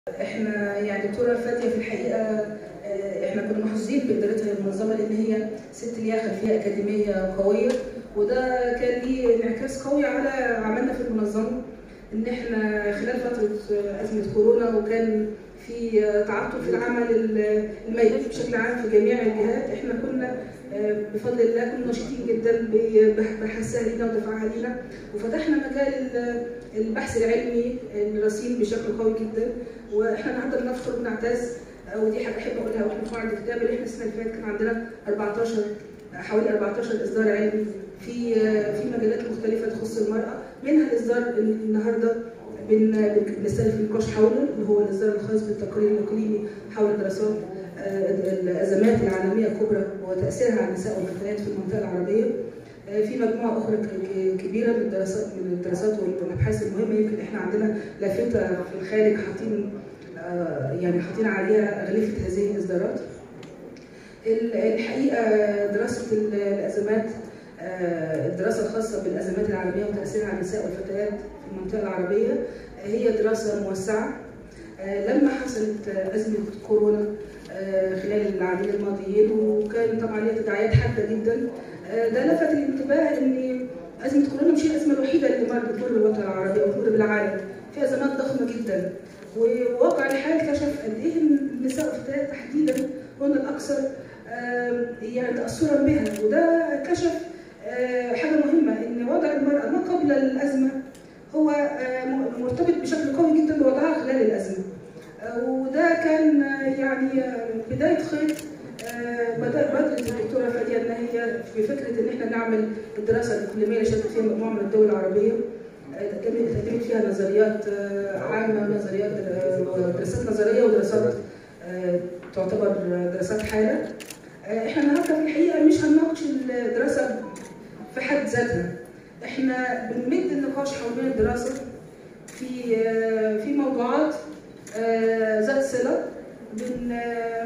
احنا يعني دكتوره فاديه في الحقيقه آه، احنا كنا محظوظين بادارتها المنظمه لان هي ست ليها خلفيه اكاديميه قويه وده كان ليه انعكاس قوي على عملنا في المنظمه ان احنا خلال فتره آه، ازمه كورونا وكان في آه، تعطل في العمل ال- الميداني بشكل عام في جميع الجهات احنا كنا آه، بفضل الله كنا نشيطين جدا ب- بح- بحثها لينا ودفعها لينا وفتحنا مجال ال- البحث العلمي الرصين بشكل قوي جدا واحنا النهارده بنفخر وبنعتز آه، ودي حاجه احب اقولها واحنا في معرض الكتاب اللي احنا السنه اللي فاتت كان عندنا 14 حوالي 14 اصدار علمي في آه، في مجالات مختلفه تخص المراه منها الاصدار النهارده بن- بنستهدف النقاش حوله اللي هو الاصدار الخاص بالتقرير الاقليمي حول دراسات آه، الازمات العالميه الكبرى وتاثيرها على النساء والفتيات في المنطقه العربيه آه، في مجموعه اخرى ك- ك- كبيره من الدراسات من الدراسات والابحاث المهمه يمكن احنا عندنا لافته في الخارج حاطين آه، يعني حاطين عليها اغلفه هذه الاصدارات ال- الحقيقه دراسه ال- الازمات آه، الدراسه الخاصه بالازمات العالميه وتاثيرها على النساء والفتيات في المنطقه العربيه آه، هي دراسه موسعه آه، لما حصلت آه، ازمه كورونا آه، خلال العامين الماضيين وكان طبعا ليها تداعيات حاده جدا آه، ده لفت الانتباه ان ازمه كورونا مش هي الازمه الوحيده اللي مرت بتمر بالوطن العربي او بتمر بالعالم في ازمات ضخمه جدا وواقع الحال كشف قد ايه إن النساء والفتيات تحديدا هن الاكثر آه، يعني تاثرا بها وده كشف آه، حاجه مهمه ان وضع المراه ما قبل الازمه هو آه، م- مرتبط بشكل قوي جدا بوضعها خلال الازمه آه، وده كان آه، يعني آه، بدايه خيط آه، بدأ بدأت الدكتورة فادية إن هي بفكرة إن إحنا نعمل الدراسة الإقليمية اللي شاركت فيها مجموعة من الدول العربية آه، تقدمت تقدمت فيها نظريات آه، عامة ونظريات آه، دراسات نظرية ودراسات آه، تعتبر دراسات حالة آه، إحنا النهاردة في الحقيقة مش هنناقش الدراسة في حد ذاتها إحنا بنمد النقاش حوالين الدراسة في آه، في موضوعات آه، ذات صلة بن آه،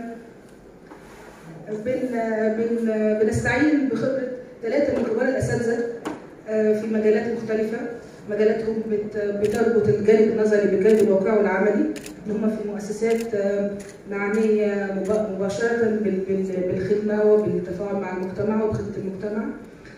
بن بن بنستعين بخبره ثلاثه من كبار الاساتذه آه، في مجالات مختلفه مجالاتهم بت- بتربط الجانب النظري بالجانب الواقعي والعملي اللي هم في مؤسسات آه، معنيه مب- مباشره بال- بال- بالخدمه وبالتفاعل مع المجتمع وبخدمه المجتمع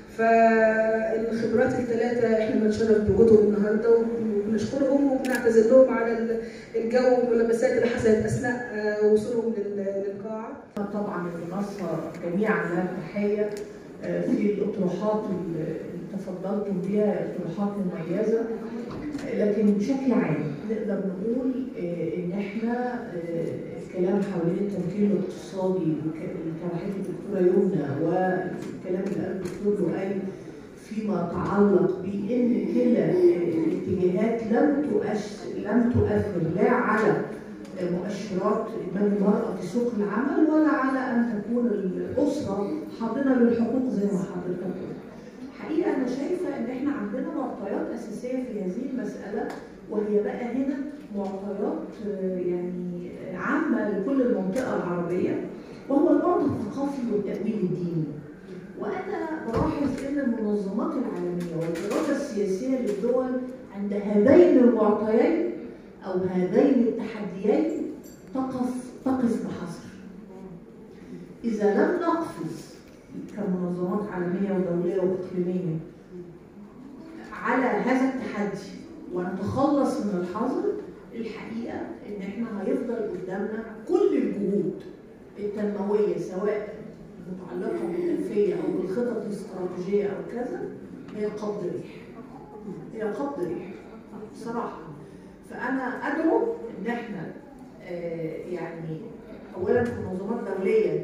فالخبرات الثلاثه احنا بنتشرف بوجودهم النهارده وبنشكرهم وبنعتذر لهم على ال- الجو والملابسات اللي حصلت اثناء آه، وصولهم لل- للقاعه طبعا المنصة جميعا لها تحية آه، في الأطروحات اللي تفضلتم بها اطروحات مميزة آه، لكن بشكل عام نقدر نقول آه، إن إحنا آه، الكلام حوالين التمكين الاقتصادي وك- اللي طرحته الدكتورة يمنى والكلام اللي قاله الدكتور لؤي فيما يتعلق بأن كلا آه، الاتجاهات لم تؤثر لم تؤثر لا على مؤشرات إدمان المرأة في سوق العمل ولا على أن تكون الأسرة حاضنة للحقوق زي ما حضرتك قلت. حقيقة أنا شايفة إن إحنا عندنا معطيات أساسية في هذه المسألة وهي بقى هنا معطيات آه، يعني عامة لكل المنطقة العربية وهو البعد الثقافي والتأويل الديني. وأنا بلاحظ إن المنظمات العالمية والإرادة السياسية للدول عند هذين المعطيين أو هذين التحديين تقف تقف بحذر. إذا لم نقفز كمنظمات عالمية ودولية وإقليمية على هذا التحدي ونتخلص من الحظر الحقيقة إن إحنا هيفضل قدامنا كل الجهود التنموية سواء متعلقة بالألفية أو بالخطط الاستراتيجية أو كذا هي قبض ريح. هي قبض ريح بصراحة. فانا ادعو ان احنا آه، يعني اولا في منظمات دوليه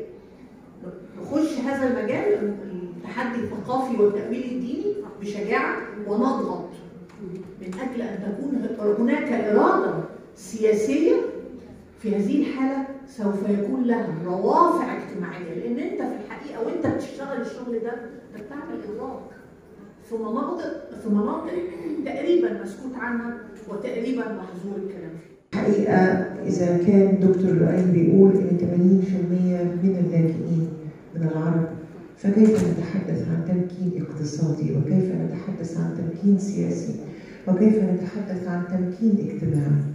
نخش هذا المجال التحدي الثقافي والتاويل الديني بشجاعه ونضغط من اجل ان تكون هناك اراده سياسيه في هذه الحاله سوف يكون لها روافع اجتماعيه لان انت في الحقيقه وانت بتشتغل الشغل ده انت بتعمل ادراك في مناطق في مناطق تقريبا مسكوت عنها وتقريبا محظور الكلام فيها. حقيقة إذا كان دكتور لؤي بيقول إن 80% من اللاجئين من العرب فكيف نتحدث عن تمكين اقتصادي وكيف نتحدث عن تمكين سياسي وكيف نتحدث عن تمكين اجتماعي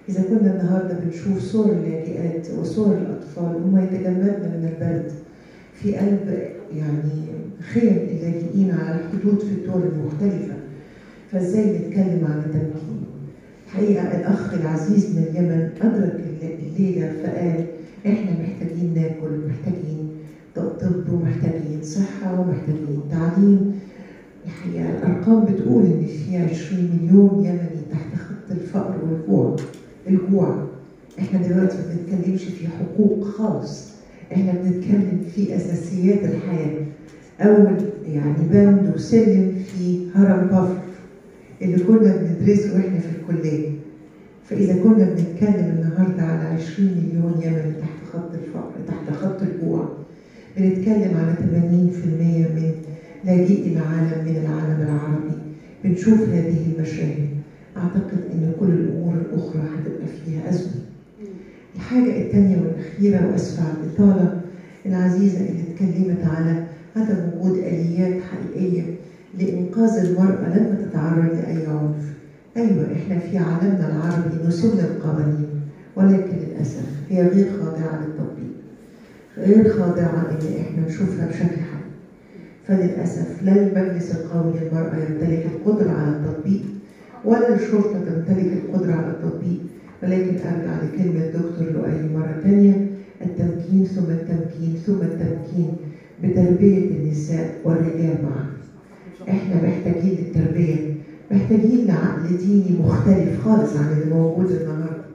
إذا كنا النهاردة بنشوف صور اللاجئات وصور الأطفال وهم يتجمدن من البرد في قلب يعني خيم اللاجئين على الحدود في الدول المختلفة فازاي نتكلم عن التمكين؟ الحقيقة الأخ العزيز من اليمن أدرك الليلة فقال إحنا محتاجين ناكل محتاجين طب ومحتاجين صحة ومحتاجين تعليم الحقيقة الأرقام بتقول إن في 20 مليون يمني تحت خط الفقر والجوع الجوع إحنا دلوقتي ما بنتكلمش في حقوق خالص إحنا بنتكلم في أساسيات الحياة أول يعني بند وسلم في هرم بافر اللي كنا بندرسه وإحنا في الكلية فإذا كنا بنتكلم النهاردة على 20 مليون يمني تحت خط الفقر تحت خط الجوع بنتكلم على 80% من لاجئي العالم من العالم العربي بنشوف هذه المشاهد أعتقد أن كل الأمور الأخرى هتبقى فيها أزمة الحاجة الثانية والأخيرة وأسفة على الإطالة العزيزة اللي اتكلمت على عدم وجود آليات حقيقية لإنقاذ المرأة لما تتعرض لأي عنف أيوة إحنا في عالمنا العربي نسن القوانين ولكن للأسف هي غير خاضعة للتطبيق غير خاضعة إن إحنا نشوفها بشكل حقيقي فللأسف لا المجلس القومي للمرأة يمتلك القدرة على التطبيق ولا الشرطة تمتلك القدرة على التطبيق ولكن أرجع لكلمة دكتور لؤي مرة تانية التمكين ثم التمكين ثم التمكين بتربية النساء والرجال معا احنا محتاجين للتربية محتاجين لعقل ديني مختلف خالص عن اللي موجود النهارده